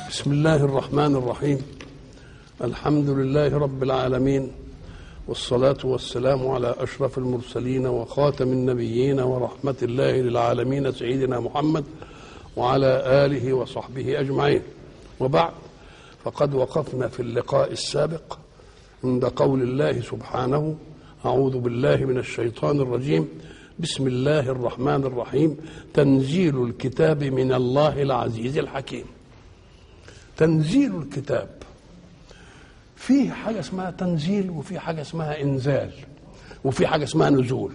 بسم الله الرحمن الرحيم الحمد لله رب العالمين والصلاة والسلام على أشرف المرسلين وخاتم النبيين ورحمة الله للعالمين سيدنا محمد وعلى آله وصحبه أجمعين وبعد فقد وقفنا في اللقاء السابق عند قول الله سبحانه أعوذ بالله من الشيطان الرجيم بسم الله الرحمن الرحيم تنزيل الكتاب من الله العزيز الحكيم تنزيل الكتاب فيه حاجة اسمها تنزيل وفي حاجة اسمها إنزال وفي حاجة اسمها نزول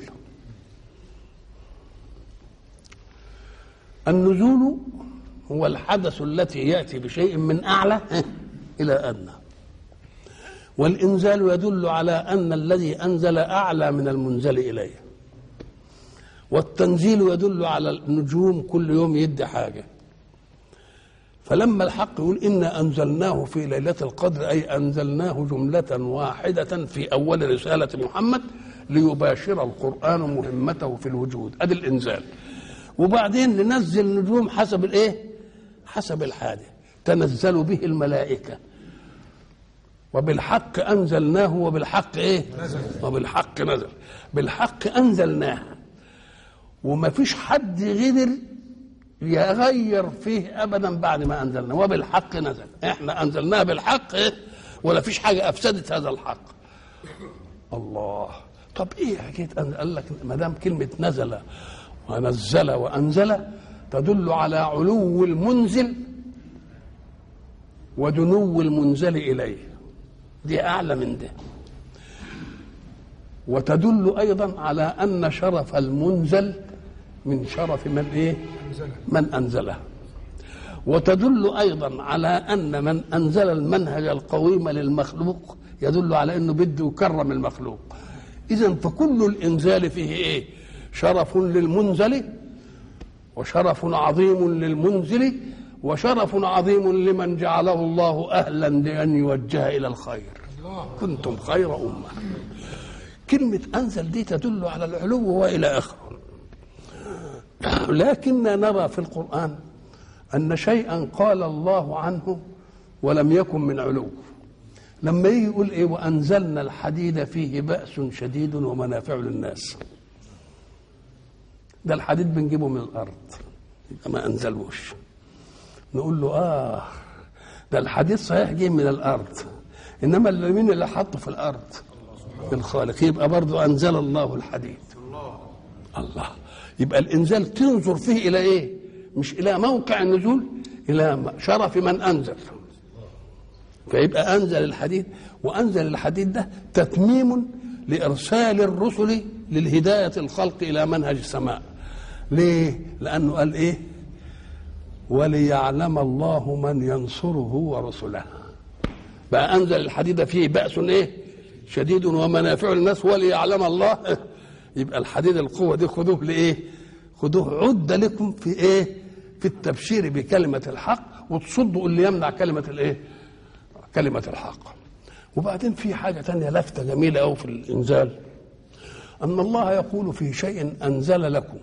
النزول هو الحدث التي يأتي بشيء من أعلى إلى أدنى والإنزال يدل على أن الذي أنزل أعلى من المنزل إليه والتنزيل يدل على النجوم كل يوم يدي حاجة فلما الحق يقول إنا أنزلناه في ليلة القدر أي أنزلناه جملة واحدة في أول رسالة محمد ليباشر القرآن مهمته في الوجود أدي الإنزال وبعدين ننزل نجوم حسب الإيه حسب الحادث تنزل به الملائكة وبالحق أنزلناه وبالحق إيه نزل. وبالحق نزل بالحق أنزلناه وما فيش حد غدر يغير فيه ابدا بعد ما انزلنا وبالحق نزل احنا انزلناه بالحق إيه؟ ولا فيش حاجه افسدت هذا الحق الله طب ايه حكايه قال لك ما دام كلمه نزل ونزل وانزل تدل على علو المنزل ودنو المنزل اليه دي اعلى من ده وتدل ايضا على ان شرف المنزل من شرف من ايه من انزله وتدل ايضا على ان من انزل المنهج القويم للمخلوق يدل على انه بده يكرم المخلوق اذا فكل الانزال فيه ايه شرف للمنزل وشرف عظيم للمنزل وشرف عظيم لمن جعله الله اهلا لان يوجه الى الخير كنتم خير امه كلمه انزل دي تدل على العلو والى اخره لكننا نرى في القرآن أن شيئا قال الله عنه ولم يكن من علو لما يجي يقول إيه وأنزلنا الحديد فيه بأس شديد ومنافع للناس ده الحديد بنجيبه من الأرض يبقى ما أنزلوش نقول له آه ده الحديد صحيح جه من الأرض إنما اللي مين اللي حطه في الأرض الخالق يبقى برضه أنزل الله الحديد الله يبقى الانزال تنظر فيه الى ايه مش الى موقع النزول الى شرف من انزل فيبقى انزل الحديد وانزل الحديد ده تتميم لارسال الرسل للهدايه الخلق الى منهج السماء ليه لانه قال ايه وليعلم الله من ينصره ورسله بقى انزل الحديد فيه باس ايه شديد ومنافع للناس وليعلم الله يبقى الحديد القوة دي خذوه لإيه؟ خذوه عدة لكم في إيه؟ في التبشير بكلمة الحق وتصدوا اللي يمنع كلمة الإيه؟ كلمة الحق. وبعدين في حاجة تانية لفتة جميلة أوي في الإنزال أن الله يقول في شيء أنزل لكم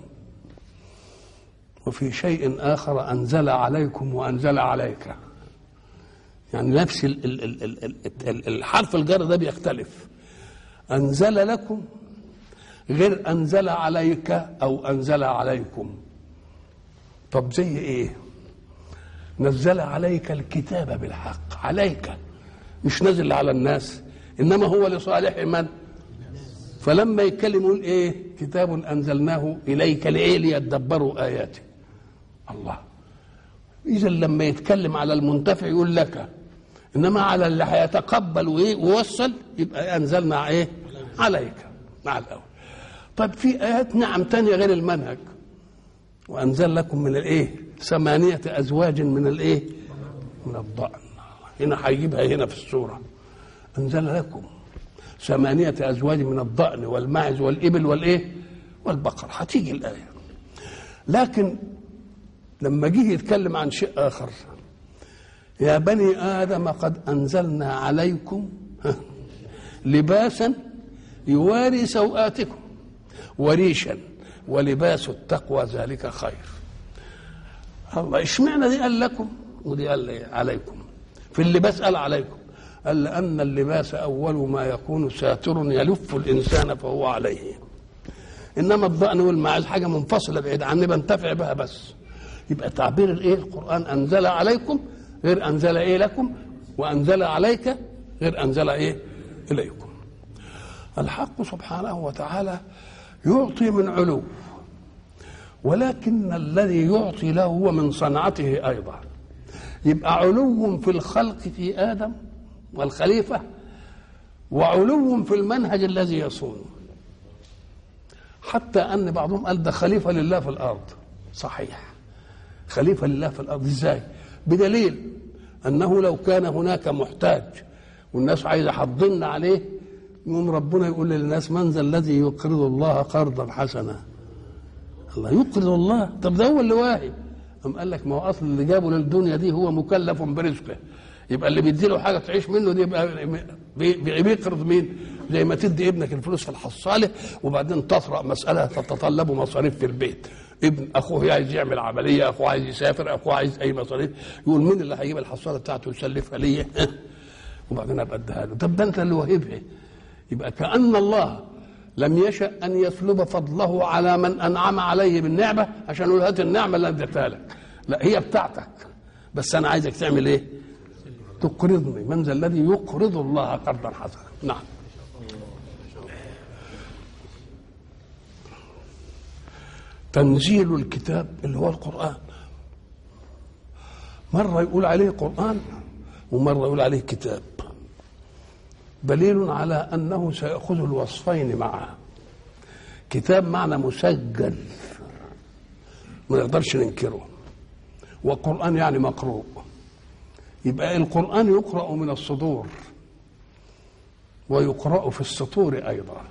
وفي شيء آخر أنزل عليكم وأنزل عليك يعني نفس ال ال ال ال ال الحرف الجر ده بيختلف أنزل لكم غير انزل عليك او انزل عليكم طب زي ايه نزل عليك الكتاب بالحق عليك مش نزل على الناس انما هو لصالح من فلما يتكلم يقول ايه كتاب انزلناه اليك لايه ليدبروا اياته الله اذا لما يتكلم على المنتفع يقول لك انما على اللي هيتقبل وايه ووصل يبقى انزلنا ايه عليك مع الاول طيب في ايات نعم تانية غير المنهج وانزل لكم من الايه ثمانية ازواج من الايه من الضأن هنا هيجيبها هنا في السورة انزل لكم ثمانية ازواج من الضأن والماعز والابل والايه والبقر هتيجي الايه لكن لما جه يتكلم عن شيء اخر يا بني ادم قد انزلنا عليكم لباسا يواري سوآتكم وريشا ولباس التقوى ذلك خير الله اشمعنى دي قال لكم ودي قال لي عليكم في اللباس قال عليكم قال لأن اللباس أول ما يكون ساتر يلف الإنسان فهو عليه إنما الضأن والمعاز حاجة منفصلة بعيد عني بنتفع بها بس يبقى تعبير الإيه القرآن أنزل عليكم غير أنزل إيه لكم وأنزل عليك غير أنزل إيه إليكم الحق سبحانه وتعالى يعطي من علو ولكن الذي يعطي له هو من صنعته أيضا يبقى علو في الخلق في آدم والخليفة وعلو في المنهج الذي يصونه حتى أن بعضهم قال ده خليفة لله في الأرض صحيح خليفة لله في الأرض إزاي بدليل أنه لو كان هناك محتاج والناس عايزة حضن عليه يقوم ربنا يقول للناس من ذا الذي يقرض الله قرضا حسنا الله يقرض الله طب ده هو اللي واهب قام قال لك ما هو اصل اللي جابه للدنيا دي هو مكلف برزقه يبقى اللي بيدي له حاجه تعيش منه دي يبقى بي- بيقرض مين؟ زي ما تدي ابنك الفلوس في الحصاله وبعدين تطرا مساله تتطلب مصاريف في البيت ابن اخوه عايز يعمل عمليه اخوه عايز يسافر اخوه عايز اي مصاريف يقول مين اللي هيجيب الحصاله بتاعته يسلفها ليا وبعدين ابقى اديها له طب ده انت اللي واهبها يبقى كأن الله لم يشأ أن يسلب فضله على من أنعم عليه بالنعمة عشان يقول هات النعمة اللي اديتها لك لا هي بتاعتك بس أنا عايزك تعمل إيه؟ تقرضني من ذا الذي يقرض الله قرضا حسنا نعم تنزيل الكتاب اللي هو القرآن مرة يقول عليه قرآن ومرة يقول عليه كتاب دليل على انه سيأخذ الوصفين معا كتاب معنى مسجل ما نقدرش ننكره وقرآن يعني مقروء يبقى القرآن يقرأ من الصدور ويقرأ في السطور أيضا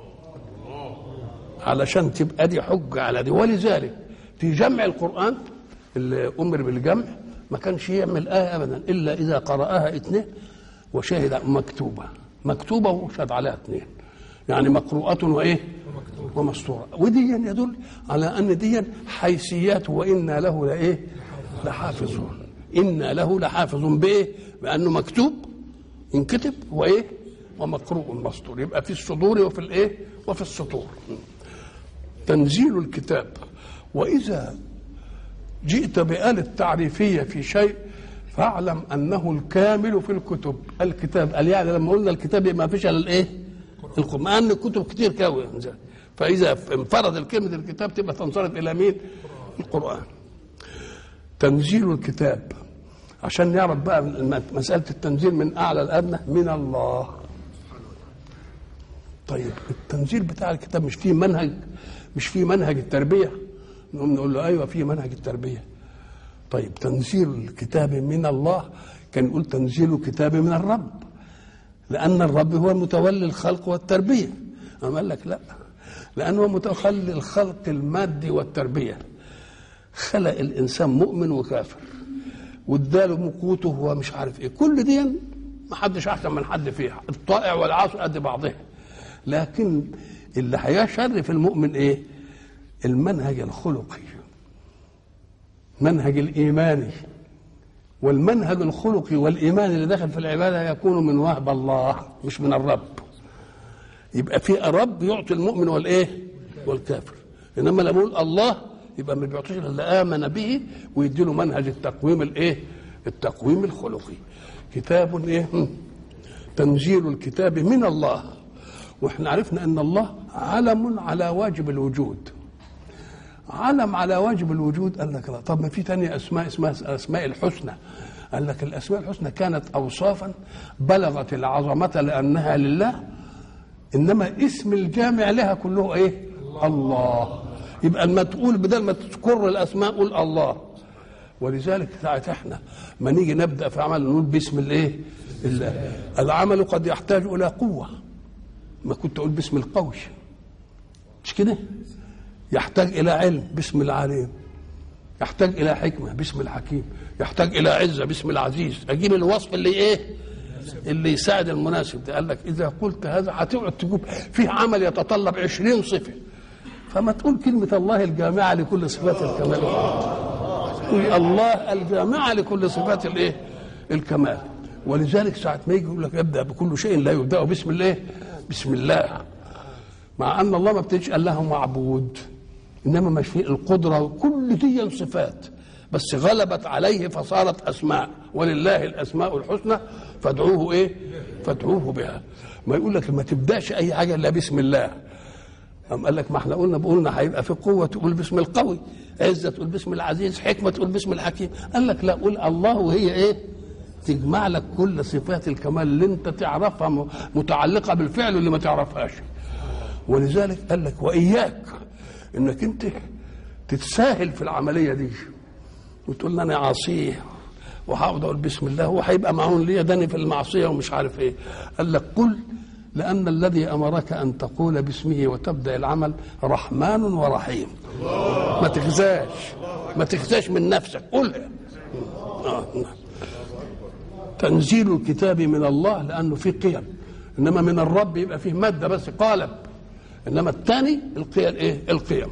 علشان تبقى دي حجة على دي ولذلك في جمع القرآن اللي أمر بالجمع ما كانش يعمل آية أبدا إلا إذا قرأها اثنين وشهد مكتوبة مكتوبة وشهد عليها اثنين يعني مقروءة وإيه ومسطورة ودي يدل على أن دي حيثيات وإنا له لإيه لحافظون إنا له لحافظ بإيه بأنه مكتوب ينكتب وإيه ومقروء مسطور يبقى في الصدور وفي الإيه وفي السطور تنزيل الكتاب وإذا جئت بآلة تعريفية في شيء فاعلم انه الكامل في الكتب الكتاب قال يعني لما قلنا الكتاب ما فيش الا الايه القران مع ان الكتب كتير كوي فاذا انفرد الكلمه الكتاب تبقى تنصرف الى مين القران تنزيل الكتاب عشان نعرف بقى مساله التنزيل من اعلى الادنى من الله طيب التنزيل بتاع الكتاب مش فيه منهج مش فيه منهج التربيه نقوم نقول له ايوه فيه منهج التربيه طيب تنزيل الكتاب من الله كان يقول تنزيل الكتاب من الرب لأن الرب هو متولي الخلق والتربية أما قال لك لا لأنه متولي الخلق المادي والتربية خلق الإنسان مؤمن وكافر واداله قوته ومش عارف ايه كل دي ما حدش احسن من حد فيها الطائع والعاصي قد بعضها لكن اللي هيشرف المؤمن ايه المنهج الخلقي منهج الايماني والمنهج الخلقي والايمان اللي دخل في العباده يكون من وهب الله مش من الرب يبقى في رب يعطي المؤمن والايه والكافر انما لما يقول الله يبقى ما بيعطيش اللي امن به ويدي له منهج التقويم الايه التقويم الخلقي كتاب ايه هم. تنزيل الكتاب من الله واحنا عرفنا ان الله علم على واجب الوجود علم على واجب الوجود قال لك لا طب ما في تانية اسماء اسمها اسماء الحسنى قال لك الاسماء الحسنى كانت اوصافا بلغت العظمه لانها لله انما اسم الجامع لها كله ايه الله يبقى لما تقول بدل ما تذكر الاسماء قول الله ولذلك ساعة احنا ما نيجي نبدا في عمل نقول باسم الايه الله العمل قد يحتاج الى قوه ما كنت اقول باسم القوي مش كده يحتاج الى علم باسم العليم يحتاج الى حكمه باسم الحكيم يحتاج الى عزه باسم العزيز اجيب الوصف اللي ايه اللي يساعد المناسب ده قال لك اذا قلت هذا هتقعد تجيب فيه عمل يتطلب عشرين صفه فما تقول كلمه الله الجامعه لكل صفات الكمال الله الجامعة لكل صفات الايه الكمال ولذلك ساعة ما يجي يقول لك ابدأ بكل شيء لا يبدأ بسم الله بسم الله مع أن الله ما بتجي قال له معبود إنما مش في القدرة كل دي صفات بس غلبت عليه فصارت أسماء ولله الأسماء الحسنى فادعوه إيه فادعوه بها ما يقول لك ما تبدأش أي حاجة إلا بسم الله أم قال لك ما احنا قلنا قلنا هيبقى في قوة تقول باسم القوي عزة تقول باسم العزيز حكمة تقول باسم الحكيم قال لك لا قول الله وهي ايه تجمع لك كل صفات الكمال اللي انت تعرفها م- متعلقة بالفعل اللي ما تعرفهاش ولذلك قال لك وإياك انك انت تتساهل في العملية دي وتقول لي انا عصيه وهقعد اقول بسم الله هو هيبقى معون ليا داني في المعصيه ومش عارف ايه قال لك قل لان الذي امرك ان تقول باسمه وتبدا العمل رحمن ورحيم ما تخزاش ما تخزاش من نفسك قولها آه. تنزيل الكتاب من الله لانه فيه قيم انما من الرب يبقى فيه ماده بس قالب انما الثاني القيم ايه القيم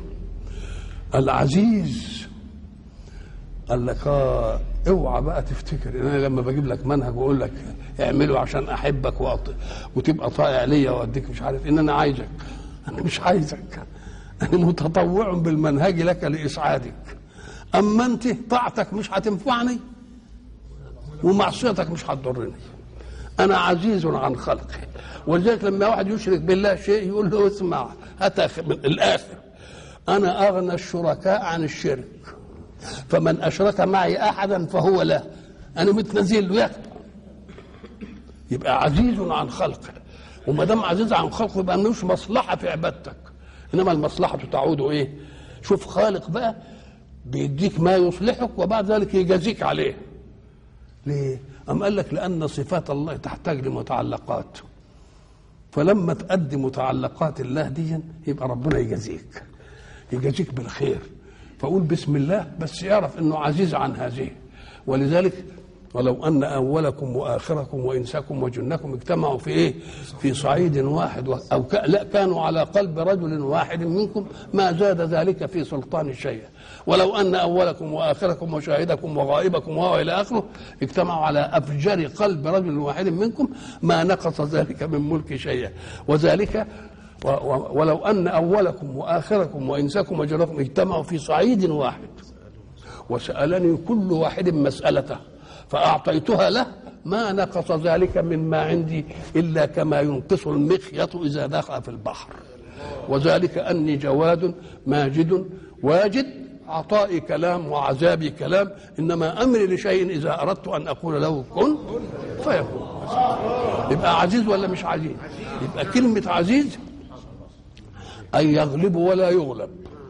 العزيز قال لك اه اوعى بقى تفتكر ان انا لما بجيب لك منهج واقول لك اعمله عشان احبك وأط... وتبقى طائع ليا واديك مش عارف ان انا عايزك انا مش عايزك انا متطوع بالمنهج لك لاسعادك اما انت طاعتك مش هتنفعني ومعصيتك مش هتضرني انا عزيز عن خلقي ولذلك لما واحد يشرك بالله شيء يقول له اسمع هات من الاخر انا اغنى الشركاء عن الشرك فمن اشرك معي احدا فهو له انا متنزل له ياخده يبقى عزيز عن خلقه وما دام عزيز عن خلقه يبقى ملوش مصلحه في عبادتك انما المصلحه تعود ايه شوف خالق بقى بيديك ما يصلحك وبعد ذلك يجازيك عليه ليه أم قال لك لأن صفات الله تحتاج لمتعلقات فلما تأدي متعلقات الله دي يبقى ربنا يجازيك يجازيك بالخير فقول بسم الله بس يعرف انه عزيز عن هذه ولذلك ولو ان اولكم واخركم وانساكم وجنكم اجتمعوا في ايه؟ في صعيد واحد و- او ك... لا كانوا على قلب رجل واحد منكم ما زاد ذلك في سلطان شيئا ولو ان اولكم واخركم وشاهدكم وغائبكم وهو الى اخره اجتمعوا على افجر قلب رجل واحد منكم ما نقص ذلك من ملك شيئا وذلك و- و- ولو ان اولكم واخركم وانساكم وجنكم اجتمعوا في صعيد واحد وسالني كل واحد مسالته فاعطيتها له ما نقص ذلك مما عندي الا كما ينقص المخيط اذا دخل في البحر وذلك اني جواد ماجد واجد عطائي كلام وعذابي كلام انما امري لشيء اذا اردت ان اقول له كن فيكون يبقى عزيز ولا مش عزيز يبقى كلمه عزيز أن يغلب ولا يغلب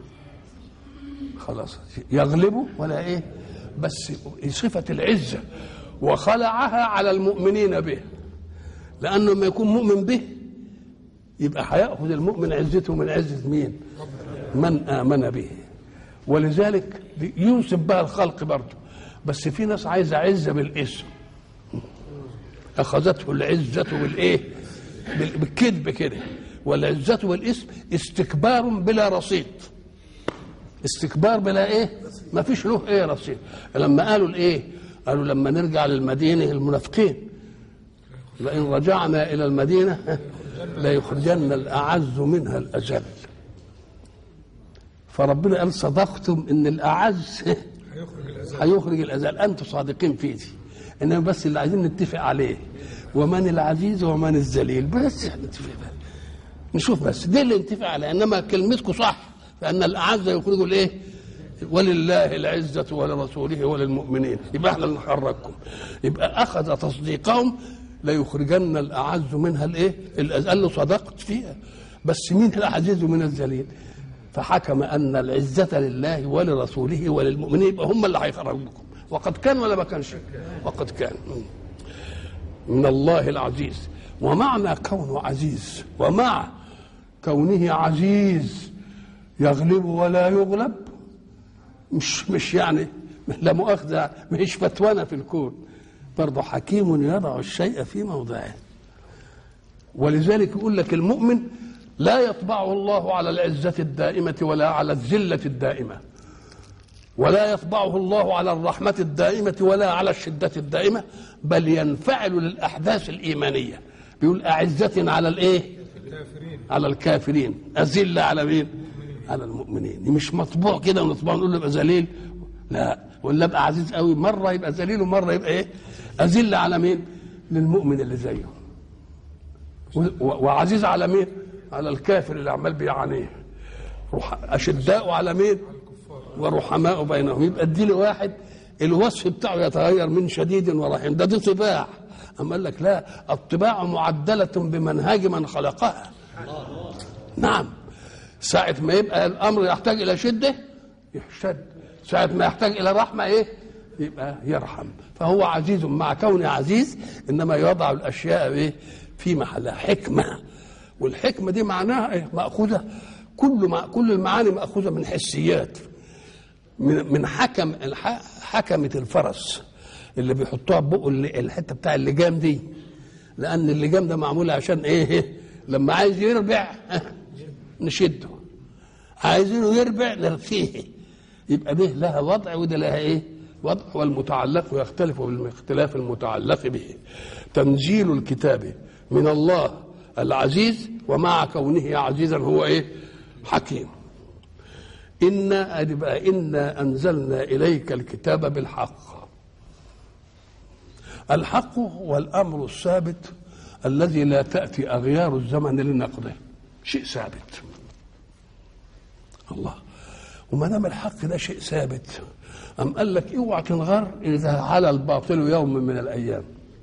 خلاص يغلب ولا إيه بس صفة العزة وخلعها على المؤمنين به لأنه لما يكون مؤمن به يبقى هيأخذ المؤمن عزته من عزة مين من آمن به ولذلك يوصف بها الخلق برضه بس في ناس عايزة عزة بالاسم أخذته العزة بالإيه بال- بالكذب كده والعزة بالاسم استكبار بلا رصيد استكبار بلا ايه ما فيش له ايه رصيد لما قالوا الايه قالوا لما نرجع للمدينة المنافقين لئن رجعنا إلى المدينة ليخرجن الأعز منها الأجل فربنا قال صدقتم إن الأعز هيخرج الأذل أنتم صادقين في دي إنما بس اللي عايزين نتفق عليه ومن العزيز ومن الذليل بس نتفق بقى. نشوف بس دي اللي نتفق عليها انما كلمتكم صح فان الاعز يخرج الايه ولله العزة ولرسوله وللمؤمنين يبقى احنا اللي نخرجكم يبقى أخذ تصديقهم ليخرجن الأعز منها الإيه؟ الأز- قال له صدقت فيها بس مين العزيز من الذليل؟ فحكم أن العزة لله ولرسوله وللمؤمنين يبقى هم اللي هيخرجوكم وقد كان ولا ما كانش؟ وقد كان من الله العزيز ومعنى كونه عزيز ومع كونه عزيز يغلب ولا يغلب مش مش يعني لا مؤاخذة مش فتوانة في الكون برضه حكيم يضع الشيء في موضعه ولذلك يقول لك المؤمن لا يطبعه الله على العزة الدائمة ولا على الذلة الدائمة ولا يطبعه الله على الرحمة الدائمة ولا على الشدة الدائمة بل ينفعل للأحداث الإيمانية بيقول أعزة على الإيه على الكافرين أذلة على مين على المؤمنين مش مطبوع كده ونطبع نقول له يبقى ذليل لا ولا يبقى عزيز قوي مرة يبقى ذليل ومرة يبقى إيه أذلة على مين للمؤمن اللي زيه وعزيز على مين على الكافر اللي عمال بيعانيه أشداء على مين ورحماء بينهم يبقى ادي واحد الوصف بتاعه يتغير من شديد ورحيم ده دي طباع أما قال لك لا الطباع معدلة بمنهج من خلقها نعم ساعة ما يبقى الأمر يحتاج إلى شدة يشد ساعة ما يحتاج إلى رحمة إيه يبقى يرحم فهو عزيز مع كونه عزيز إنما يضع الأشياء إيه في محلها حكمة والحكمة دي معناها إيه مأخوذة كل مع كل المعاني مأخوذة من حسيات من من حكم حكمة الفرس اللي بيحطوها بقه الحته بتاع اللجام دي لان اللجام ده معمول عشان ايه لما عايز يربع نشده عايزينه يربع نرخيه يبقى ده لها وضع وده لها ايه وضع والمتعلق يختلف باختلاف المتعلق به تنزيل الكتاب من الله العزيز ومع كونه عزيزا هو ايه حكيم إنا بقى إنا أنزلنا إليك الكتاب بالحق الحق هو الأمر الثابت الذي لا تأتي أغيار الزمن لنقضه شيء ثابت الله وما دام الحق ده شيء ثابت أم قال لك اوعى تنغر إذا على الباطل يوم من الأيام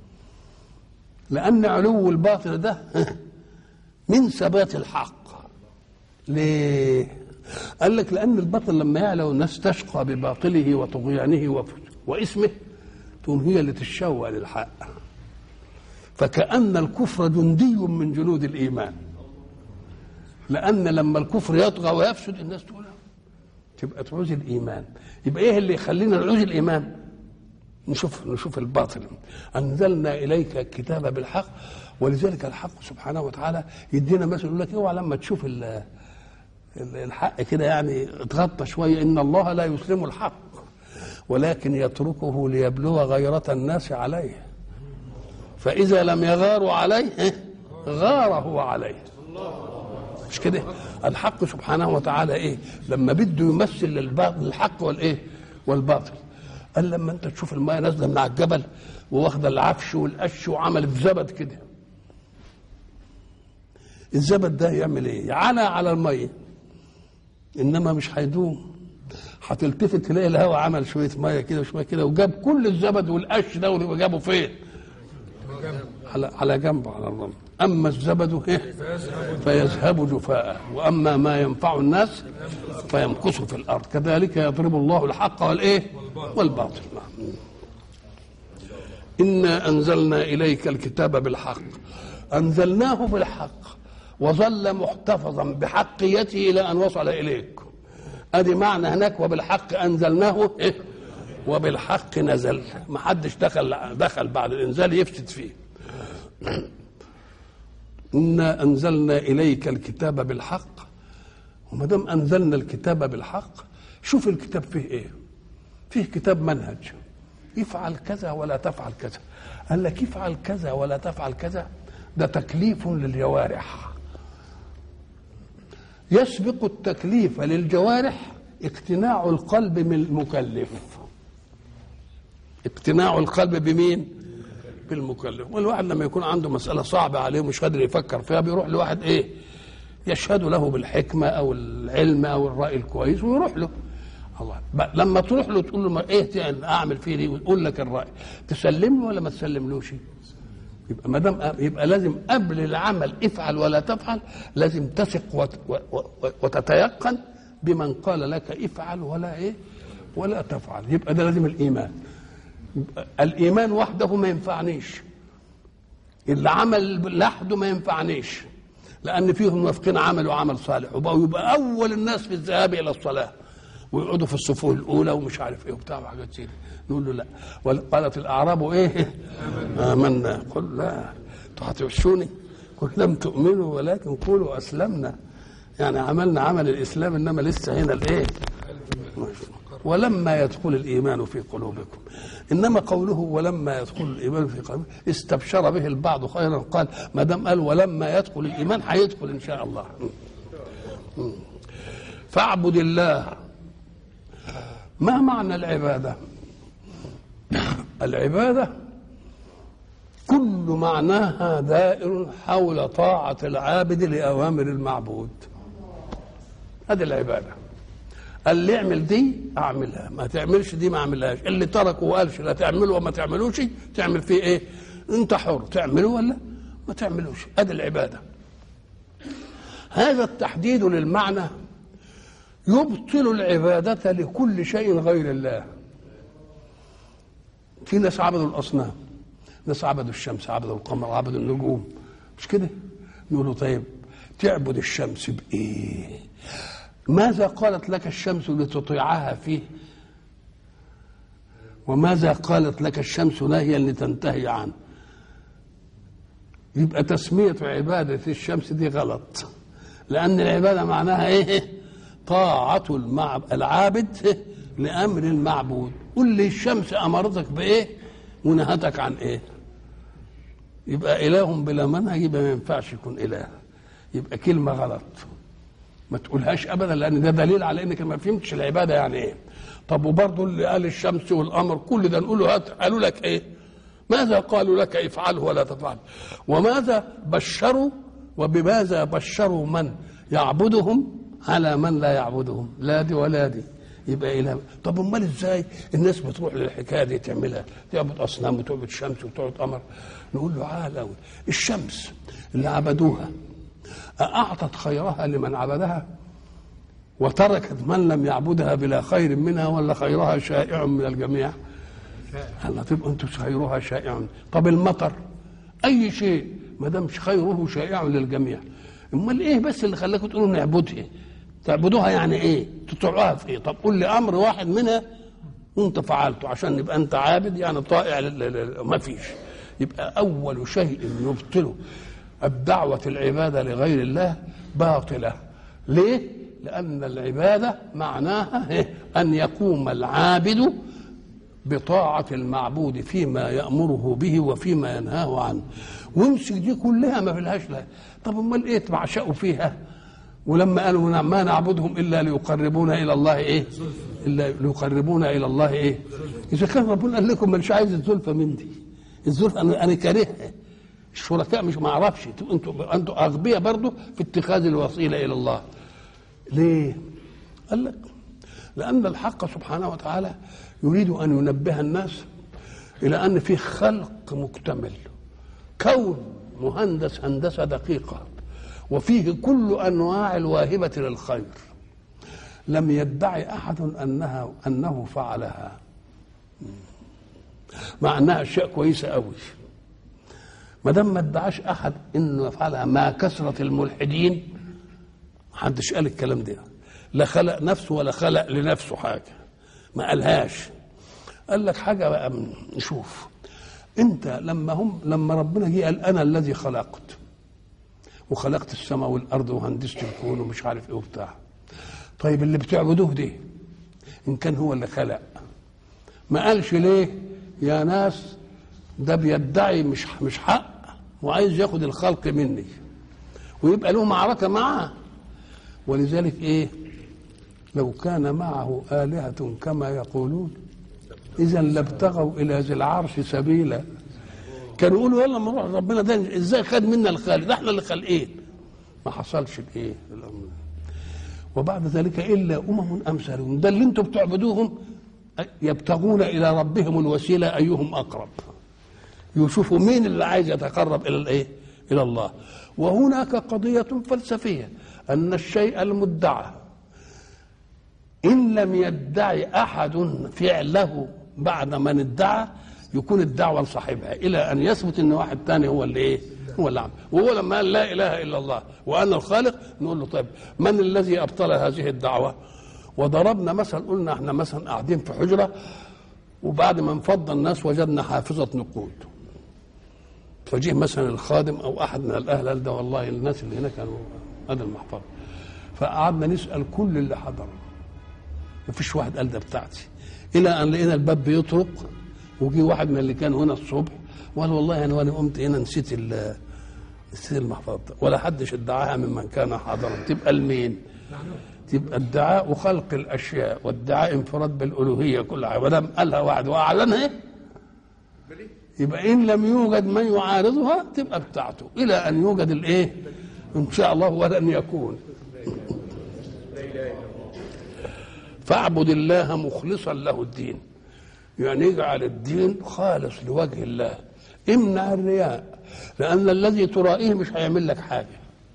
لأن علو الباطل ده من ثبات الحق ليه؟ قال لك لأن الباطل لما يعلى والناس تشقى بباطله وطغيانه واسمه تقوم هي اللي تتشوق للحق فكأن الكفر جندي من جنود الإيمان لأن لما الكفر يطغى ويفسد الناس تقول تبقى تعوز الإيمان يبقى إيه اللي يخلينا نعوز الإيمان نشوف نشوف الباطل أنزلنا إليك الكتاب بالحق ولذلك الحق سبحانه وتعالى يدينا مثل يقول لك اوعى لما تشوف الحق كده يعني اتغطى شويه ان الله لا يسلم الحق ولكن يتركه ليبلغ غيرة الناس عليه فإذا لم يغاروا عليه غار هو عليه مش كده الحق سبحانه وتعالى ايه لما بده يمثل الباطل الحق والايه والباطل قال لما انت تشوف الماء نازله من على الجبل وواخده العفش والقش وعملت زبد كده الزبد ده يعمل ايه يعلى على الميه انما مش هيدوم هتلتفت تلاقي الهواء عمل شويه ميه كده وشويه كده وجاب كل الزبد والقش ده وجابه فين؟ على على جنبه على الرمل اما الزبد إيه؟ فيذهب جفاء واما ما ينفع الناس فيمكث في الارض كذلك يضرب الله الحق والايه؟ والباطل انا انزلنا اليك الكتاب بالحق انزلناه بالحق وظل محتفظا بحقيته الى ان وصل اليك ادي معنى هناك وبالحق انزلناه إيه؟ وبالحق نزل ما حدش دخل دخل بعد الانزال يفسد فيه انا انزلنا اليك الكتاب بالحق وما دام انزلنا الكتاب بالحق شوف الكتاب فيه ايه فيه كتاب منهج افعل كذا ولا تفعل كذا قال لك افعل كذا ولا تفعل كذا ده تكليف للجوارح يسبق التكليف للجوارح اقتناع القلب من المكلف اقتناع القلب بمين بالمكلف والواحد لما يكون عنده مسألة صعبة عليه ومش قادر يفكر فيها بيروح لواحد ايه يشهد له بالحكمة او العلم او الرأي الكويس ويروح له الله لما تروح له تقول له ما ايه يعني اعمل فيه دي ويقول لك الرأي تسلم له ولا ما تسلملوش يبقى ما دام يبقى لازم قبل العمل افعل ولا تفعل لازم تثق وتتيقن بمن قال لك افعل ولا ايه ولا تفعل يبقى ده لازم الايمان الايمان وحده ما ينفعنيش اللي عمل لوحده ما ينفعنيش لان فيهم منافقين عملوا عمل صالح وبقوا يبقى اول الناس في الذهاب الى الصلاه ويقعدوا في الصفوف الاولى ومش عارف ايه وبتاع وحاجات زي نقول له لا وقالت الاعراب ايه امنا قل لا انتوا هتغشوني قل لم تؤمنوا ولكن قولوا اسلمنا يعني عملنا عمل الاسلام انما لسه هنا الايه ولما يدخل الايمان في قلوبكم انما قوله ولما يدخل الايمان في قلوبكم استبشر به البعض خيرا قال ما دام قال ولما يدخل الايمان هيدخل ان شاء الله فاعبد الله ما معنى العباده العباده كل معناها دائر حول طاعه العابد لاوامر المعبود هذه العباده اللي يعمل دي اعملها ما تعملش دي ما اعملهاش اللي تركه وقالش لا تعمله وما تعملوش تعمل فيه ايه انت حر تعمله ولا ما تعملوش ادي العباده هذا التحديد للمعنى يبطل العبادة لكل شيء غير الله في ناس عبدوا الأصنام ناس عبدوا الشمس عبدوا القمر عبدوا النجوم مش كده نقول طيب تعبد الشمس بإيه ماذا قالت لك الشمس لتطيعها فيه وماذا قالت لك الشمس نهيا لتنتهي عنه يبقى تسمية عبادة الشمس دي غلط لأن العبادة معناها إيه طاعة المعب... العابد لأمر المعبود قل لي الشمس أمرتك بإيه ونهتك عن إيه يبقى إله بلا منهج يبقى ما ينفعش يكون إله يبقى كلمة غلط ما تقولهاش ابدا لان ده دليل على انك ما فهمتش العباده يعني ايه طب وبرضه اللي قال الشمس والقمر كل ده نقول له هات قالوا لك ايه ماذا قالوا لك افعله ولا تفعل وماذا بشروا وبماذا بشروا من يعبدهم على من لا يعبدهم لا دي ولا دي يبقى اله طب امال ازاي الناس بتروح للحكايه دي تعملها تعبد اصنام وتعبد شمس وتعبد قمر نقول له عال قوي الشمس اللي عبدوها أعطت خيرها لمن عبدها وتركت من لم يعبدها بلا خير منها ولا خيرها شائع من الجميع الله تبقى انتم خيرها شائع طب المطر اي شيء ما دام خيره شائع للجميع امال ايه بس اللي خلاكم تقولوا نعبدها تعبدوها يعني ايه تطيعوها في ايه طب قول لي امر واحد منها وانت فعلته عشان يبقى انت عابد يعني طائع ما فيش يبقى اول شيء يبطله الدعوة العبادة لغير الله باطلة ليه؟ لأن العبادة معناها أن يقوم العابد بطاعة المعبود فيما يأمره به وفيما ينهاه عنه وامسك دي كلها ما فيلهاش لا طب امال ايه تعشقوا فيها ولما قالوا ما نعبدهم الا ليقربونا الى الله ايه الا ليقربونا الى الله ايه اذا كان ربنا قال لكم مش عايز الزلفه من دي الزلفه انا انا كارهها الشركاء مش ما اعرفش انتوا انتوا اغبياء برضه في اتخاذ الوسيله الى الله ليه قال لك لان الحق سبحانه وتعالى يريد ان ينبه الناس الى ان في خلق مكتمل كون مهندس هندسه دقيقه وفيه كل انواع الواهبه للخير لم يدعي احد انها انه فعلها مع انها اشياء كويسه قوي ما دام ما ادعاش احد انه يفعلها ما كثره الملحدين محدش قال الكلام ده لا خلق نفسه ولا خلق لنفسه حاجه ما قالهاش قال لك حاجه بقى نشوف انت لما هم لما ربنا جه قال انا الذي خلقت وخلقت السماء والارض وهندست الكون ومش عارف ايه وبتاع طيب اللي بتعبدوه ده ان كان هو اللي خلق ما قالش ليه يا ناس ده بيدعي مش مش حق وعايز ياخد الخلق مني ويبقى له معركه معه ولذلك ايه لو كان معه آلهة كما يقولون إذا لابتغوا إلى ذي العرش سبيلا كانوا يقولوا يلا ما نروح ربنا ده ازاي خد منا الخالق ده احنا اللي خالقين ما حصلش الايه الامر وبعد ذلك الا امم امثالهم ده اللي انتم بتعبدوهم يبتغون الى ربهم الوسيله ايهم اقرب يشوفوا مين اللي عايز يتقرب الى الايه الى الله وهناك قضيه فلسفيه ان الشيء المدعى ان لم يدعي احد فعله بعد من ادعى يكون الدعوه لصاحبها الى ان يثبت ان واحد ثاني هو اللي ايه هو اللي عمل وهو لما قال لا اله الا الله وانا الخالق نقول له طيب من الذي ابطل هذه الدعوه وضربنا مثل قلنا احنا مثلا قاعدين في حجره وبعد ما انفض الناس وجدنا حافظه نقود فجه مثلا الخادم او احد من الاهل قال ده والله الناس اللي هنا كانوا هذا المحفظه فقعدنا نسال كل اللي حضروا ما فيش واحد قال ده بتاعتي الى ان لقينا الباب بيطرق وجي واحد من اللي كان هنا الصبح وقال والله انا وانا قمت هنا نسيت ال نسيت المحفظه ولا حدش ادعاها ممن كان حاضرا تبقى لمين؟ تبقى ادعاء خلق الاشياء وادعاء انفراد بالالوهيه كلها ما دام قالها واحد واعلنها يبقى ان لم يوجد من يعارضها تبقى بتاعته الى ان يوجد الايه؟ ان شاء الله ولن يكون فاعبد الله مخلصا له الدين يعني اجعل الدين خالص لوجه الله امنع الرياء لان الذي ترائيه مش هيعمل لك حاجه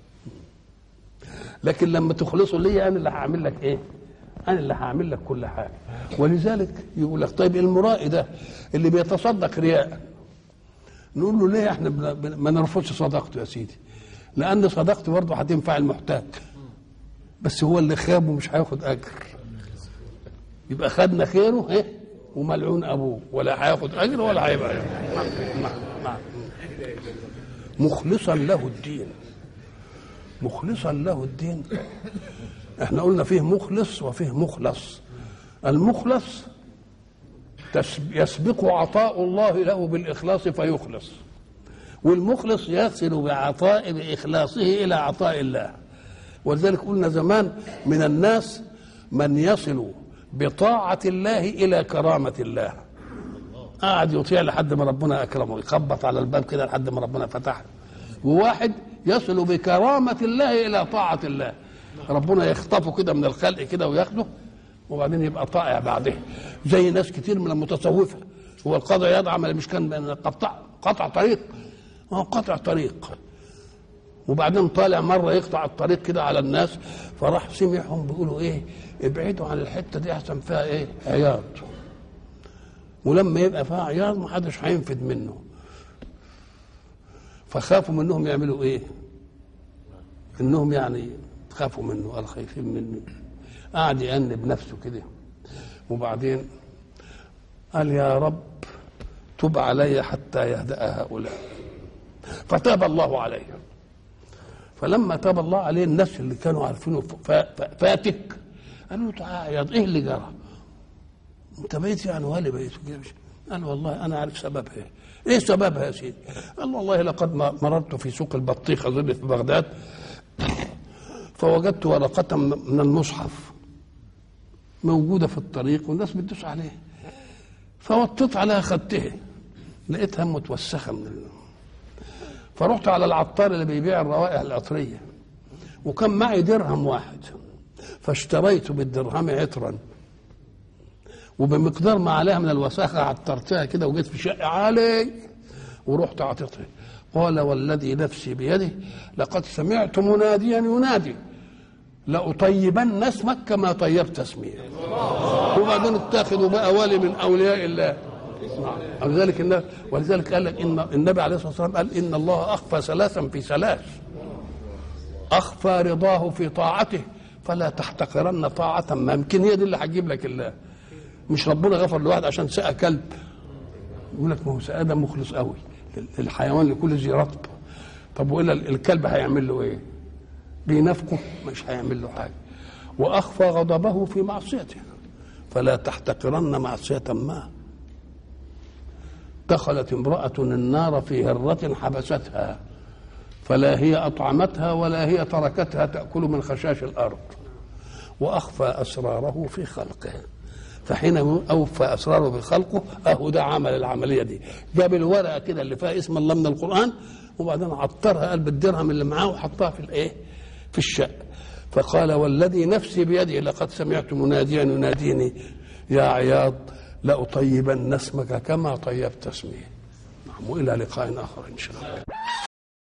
لكن لما تخلصه لي انا اللي هعمل لك ايه انا اللي هعمل لك كل حاجه ولذلك يقول لك طيب المرائي ده اللي بيتصدق رياء نقول له ليه احنا بن- بن- ما نرفضش صدقته يا سيدي لان صدقته برضه هتنفع المحتاج بس هو اللي خاب ومش هياخد اجر يبقى خدنا خيره ايه وملعون ابوه ولا هياخد اجر ولا هيبقى نعم، نعم، نعم. مخلصا له الدين مخلصا له الدين احنا قلنا فيه مخلص وفيه مخلص المخلص تسب- يسبق عطاء الله له بالإخلاص فيخلص والمخلص يصل بعطاء بإخلاصه إلى عطاء الله ولذلك قلنا زمان من الناس من يصل بطاعة الله إلى كرامة الله قعد يطيع لحد ما ربنا أكرمه يخبط على الباب كده لحد ما ربنا فتح وواحد يصل بكرامة الله إلى طاعة الله ربنا يخطفه كده من الخلق كده وياخده وبعدين يبقى طائع بعده زي ناس كتير من المتصوفة هو القاضي عياض عمل مش كان بين قطع قطع طريق ما هو قطع طريق وبعدين طالع مرة يقطع الطريق كده على الناس فراح سمعهم بيقولوا ايه ابعدوا عن الحتة دي احسن فيها ايه عياض ولما يبقى فيها عياض ما حدش هينفد منه فخافوا منهم يعملوا ايه انهم يعني خافوا منه قال خايفين مني قعد يأنب نفسه كده وبعدين قال يا رب تب علي حتى يهدأ هؤلاء فتاب الله عليه فلما تاب الله عليه الناس اللي كانوا عارفينه فا- فا- فاتك قالوا له تعالى يا ايه اللي جرى؟ انت بقيت يعني ولي بقيت كده مش قال والله انا عارف سببها ايه ايه سببها يا سيدي؟ قال والله لقد م- مررت في سوق البطيخ اظن في بغداد فوجدت ورقة من المصحف موجودة في الطريق والناس بتدوس عليها فوطيت عليها خدتها لقيتها متوسخة من ال... فرحت على العطار اللي بيبيع الروائح العطرية وكان معي درهم واحد فاشتريت بالدرهم عطرا وبمقدار ما عليها من الوساخة عطرتها كده وجيت في شقة عالي ورحت عطيتها قال والذي نفسي بيده لقد سمعت مناديا ينادي لأطيبن اسمك كما طيبت اسمي وبعدين اتخذوا بقى ولي من أولياء الله ولذلك النبي ولذلك قال لك ان النبي عليه الصلاه والسلام قال ان الله اخفى ثلاثا في ثلاث اخفى رضاه في طاعته فلا تحتقرن طاعه ما يمكن هي دي اللي هتجيب لك الله مش ربنا غفر لواحد عشان سقى كلب يقول لك ما هو سقى ده مخلص قوي للحيوان لكل ذي رطب طب والا الكلب هيعمل له ايه؟ بينافقه مش هيعمل له حاجه واخفى غضبه في معصيته فلا تحتقرن معصيه ما دخلت امرأة النار في هرة حبستها فلا هي أطعمتها ولا هي تركتها تأكل من خشاش الأرض وأخفى أسراره في خلقه فحين أوفى أسراره في خلقه أهو ده عمل العملية دي جاب الورقة كده اللي فيها اسم الله من القرآن وبعدين عطرها قلب الدرهم اللي معاه وحطها في الإيه في الشق فقال والذي نفسي بيده لقد سمعت مناديا يناديني يا عياض لأطيبن اسمك كما طيبت اسمي نعم وإلى لقاء آخر إن شاء الله